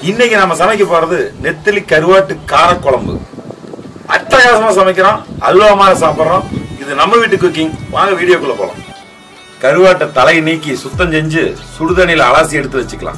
இன்னைக்கு நாம சமைக்க போறது நெத்திலி கருவாட்டு காரக்குழம்பு அட்டகாசமா சமைக்கிறோம் அல்வாமா சாப்பிடுறோம் இது நம்ம வீட்டு குக்கிங் வாங்க வீடியோக்குள்ள போலாம் கருவாட்டை தலை நீக்கி சுத்தம் செஞ்சு சுடுதண்ணில அலாசி எடுத்து வச்சுக்கலாம்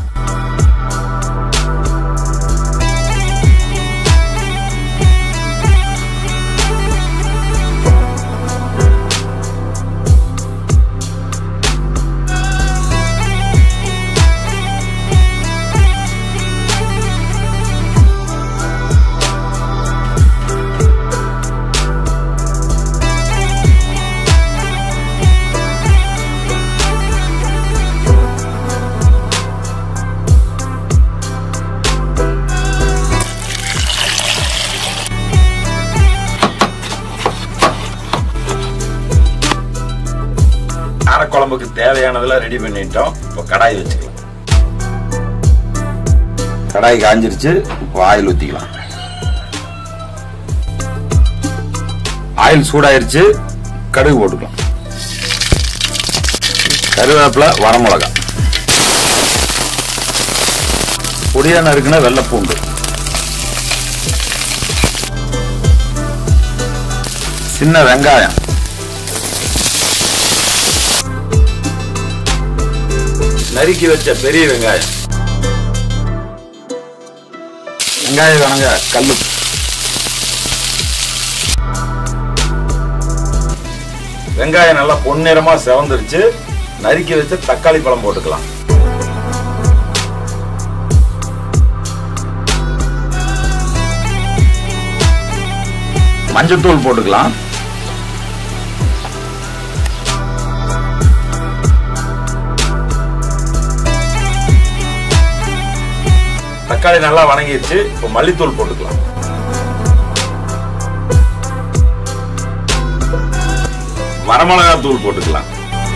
காரக்குழம்புக்கு தேவையானதெல்லாம் ரெடி பண்ணிட்டோம் இப்போ கடாய் வச்சுக்கலாம் கடாய் காஞ்சிருச்சு இப்போ ஆயில் ஊத்திக்கலாம் ஆயில் சூடாயிருச்சு கடுகு போட்டுக்கலாம் கருவேப்பிலை வரமிளகா பொடியா நறுக்குன வெள்ளைப்பூண்டு சின்ன வெங்காயம் நறுக்கி வச்ச பெரிய வெங்காயம் வெங்காயம் வணங்க கல்லு வெங்காயம் நல்லா பொன்னிறமா செவந்துருச்சு நறுக்கி வச்ச தக்காளி பழம் போட்டுக்கலாம் மஞ்சத்தூள் போட்டுக்கலாம் தக்காளி நல்லா வணங்கிடுச்சு இப்போ மல்லித்தூள் போட்டுக்கலாம் வரமிளகாய் தூள் போட்டுக்கலாம்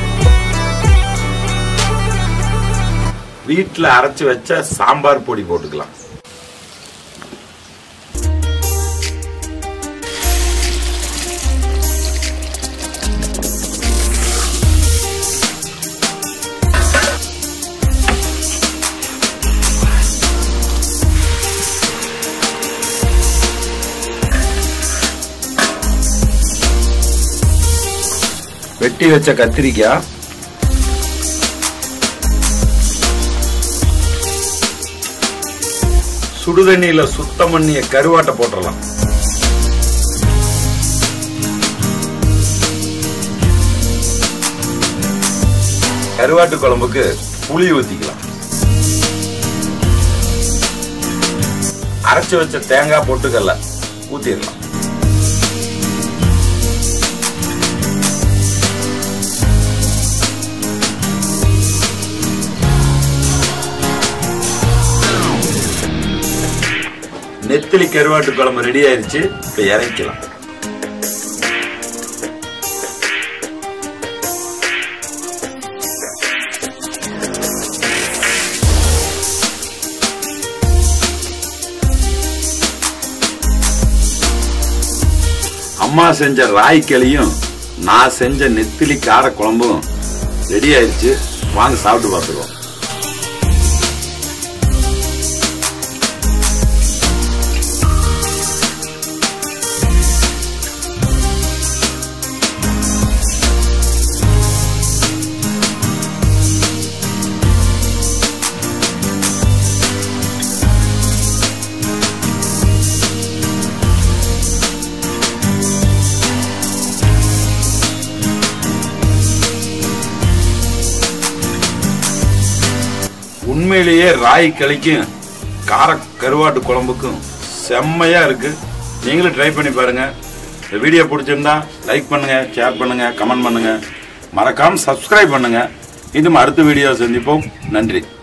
வீட்டில் அரைச்சு வச்ச சாம்பார் பொடி போட்டுக்கலாம் வெட்டி வச்ச கத்திரிக்காய் சுடுதண்ணியில சுத்தம் பண்ணிய கருவாட்டை போட்டுடலாம் கருவாட்டு குழம்புக்கு புளி ஊத்திக்கலாம் அரைச்சு வச்ச தேங்காய் பொட்டுக்கல்ல ஊத்திடலாம் நெத்திலி கருவாட்டு குழம்பு ரெடி ஆயிருச்சு இப்ப இறக்கலாம் அம்மா செஞ்ச ராய்க்களியும் நான் செஞ்ச நெத்திலி கார குழம்பும் ரெடி ஆயிருச்சு வாங்க சாப்பிட்டு பார்த்துருவோம் உண்மையிலேயே ராய் களிக்கும் கார கருவாட்டு குழம்புக்கும் செம்மையா இருக்கு நீங்களும் ட்ரை பண்ணி பாருங்க இந்த வீடியோ பிடிச்சிருந்தா லைக் பண்ணுங்க ஷேர் பண்ணுங்க கமெண்ட் பண்ணுங்க மறக்காம சப்ஸ்கிரைப் பண்ணுங்க இன்னும் அடுத்த வீடியோ சந்திப்போம் நன்றி